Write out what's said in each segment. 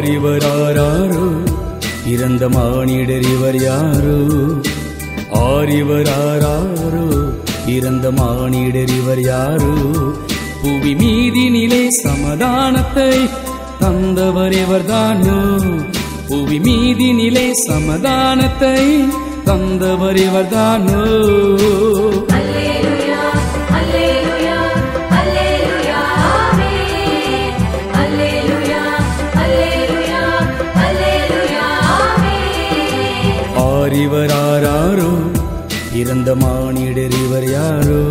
ஆரிவராரோ இறந்த மானிடர் இவர் யாரோ ஆரிவராரோ இறந்த மானிடர் இவர் யாரோ புவி மீதினிலே சமாதானத்தை தந்தவர் இவர்தானோ புவி மீதினிலே சமாதானத்தை தந்தவர் இவர்தானோ அல்லேலூயா அல்லேலூயா அல்லேலூயா ஆமென் அல்லேலூயா அல்லேலூயா அல்லேலூயா ஆமென் ஆரிவராரோ இறந்த மானிடர் இவர் யாரோ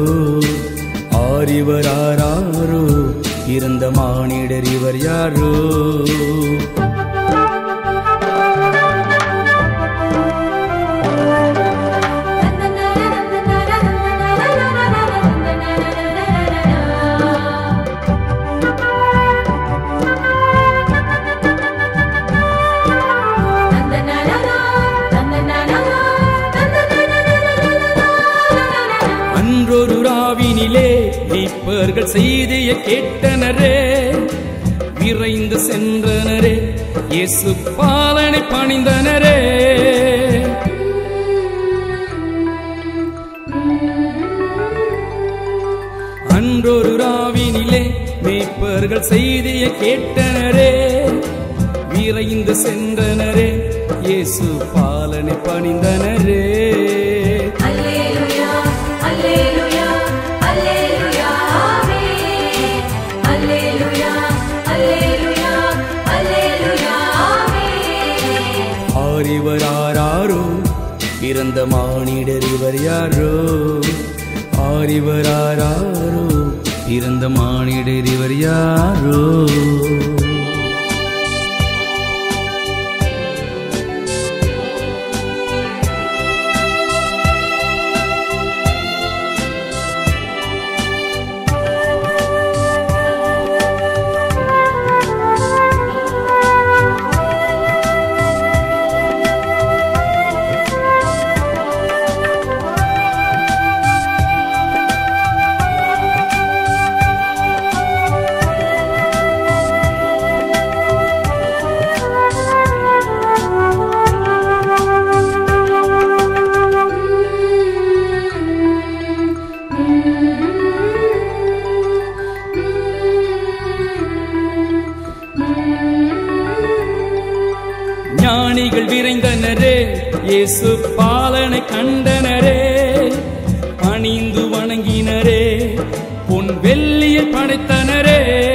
ஆரிவராரோ இறந்த மானிடர் இவர் யாரோ அன்றொரு ராவினிலே மீட்பர்கள் செய்திய கேட்டனரே விரைந்து சென்றனரே இயேசு பாலனை பணிந்தனரே அன்றொரு ராவினிலே மேய்ப்பர்கள் செய்திய கேட்டனரே விரைந்து சென்றனரே இயேசு பாலனை பணிந்தனரே அல்லேலூயா அல்லேலூயா அல்லேலூயா ஆமென் அல்லேலூயா அல்லேலூயா அல்லேலூயா ஆமென் ஆரிவராரோ பிறந்த மானிடர் இவர் யாரோ ஆரிவராரோ பிறந்த மானிடர் இவர் யாரோ ஞானிகள் விரைந்தனரே இயேசு பாலனை கண்டனரே பணிந்து வணங்கினரே பொன் வெள்ளியை படைத்தனரே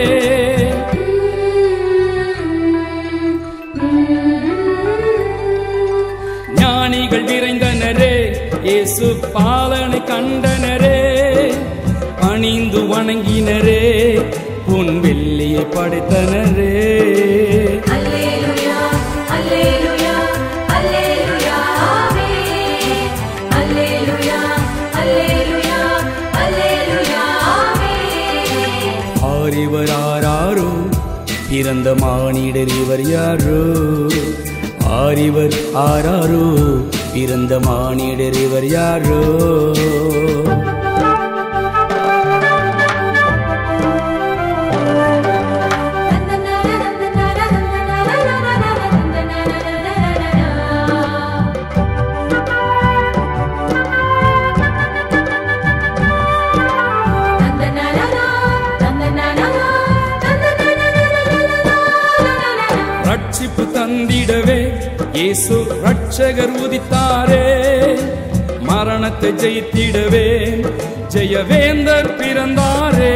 ஞானிகள் விரைந்தனரே இயேசு பாலனை கண்டனரே பணிந்து வணங்கினரே பொன் வெள்ளியை படைத்தனரே அல்லேலூயா அல்லேலூயா அல்லேலூயா ஆமென் அல்லேலூயா அல்லேலூயா அல்லேலூயா ஆமென் ஆரிவராரோ பிறந்த மானிடர் இவர் யாரோ ஆரிவர் ஆராரோ பிறந்த மானிடர் இவர் யாரோ ரட்சிப்பு தந்திடவே இயேசு ரட்சகர் உதித்தாரே மரணத்தை ஜெயித்திடவே ஜெயவேந்தர் பிறந்தாரே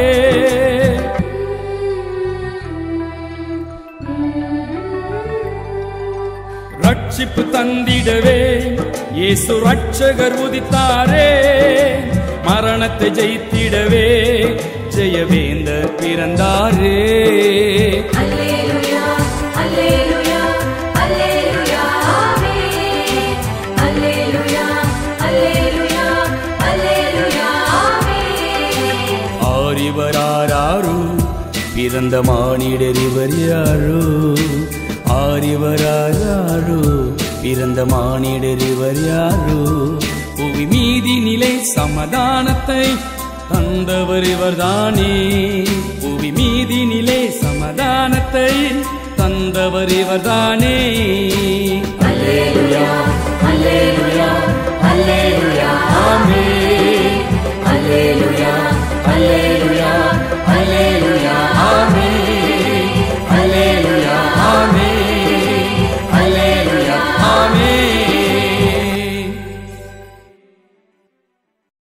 ரட்சிப்பு தந்திடவே இயேசு ரட்சகர் உதித்தாரே மரணத்தை ஜெயித்திடவே ஜெயவேந்தர் பிறந்தாரே அல்லேலூயா அல்லேலூயா அல்லேலூயா ஆமென் அல்லேலூயா அல்லேலூயா அல்லேலூயா ஆமென் ஆரிவராரோ பிறந்த மானிடர் இவர் யாரோ ஆரிவராரோ பிறந்த மானிடர் இவர் யாரோ புவி மீதி நிலை சமாதானத்தை தந்தவர் இவர்தானே புவி மீதி நிலை சமாதானத்தை தந்தவர் இவர்தானே அல்லேலூயா அல்லேலூயா அல்லேலூயா ஆமென் அல்லேலூயா அல்லேலூயா